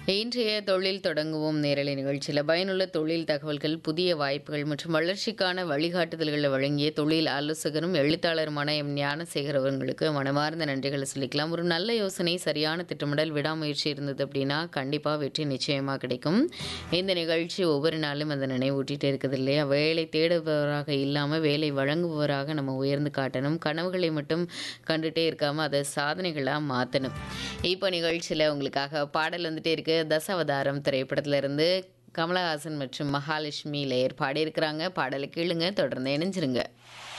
இன்றைய தொழில் தொடங்குவோம் நேரலை நிகழ்ச்சியில் பயனுள்ள தொழில் தகவல்கள் புதிய வாய்ப்புகள் மற்றும் வளர்ச்சிக்கான வழிகாட்டுதல்களை வழங்கிய தொழில் ஆலோசகரும் எழுத்தாளருமான எம் ஞானசேகர் அவர்களுக்கு மனமார்ந்த நன்றிகளை சொல்லிக்கலாம் ஒரு நல்ல யோசனை சரியான திட்டமிடல் விடாமுயற்சி இருந்தது அப்படின்னா கண்டிப்பாக வெற்றி நிச்சயமாக கிடைக்கும் இந்த நிகழ்ச்சி ஒவ்வொரு நாளும் அதை நினைவூட்டிகிட்டே இருக்குது இல்லையா வேலை தேடுபவராக இல்லாமல் வேலை வழங்குபவராக நம்ம உயர்ந்து காட்டணும் கனவுகளை மட்டும் கண்டுட்டே இருக்காமல் அதை சாதனைகளாக மாற்றணும் இப்போ நிகழ்ச்சியில் உங்களுக்காக பாடல் வந்துட்டே இருக்கு தசாவதாரம் திரைப்படத்துல இருந்து கமலஹாசன் மற்றும் மகாலட்சுமி லேயர் பாடியிருக்கிறாங்க பாடலை கேளுங்க தொடர்ந்து இணைஞ்சிருங்க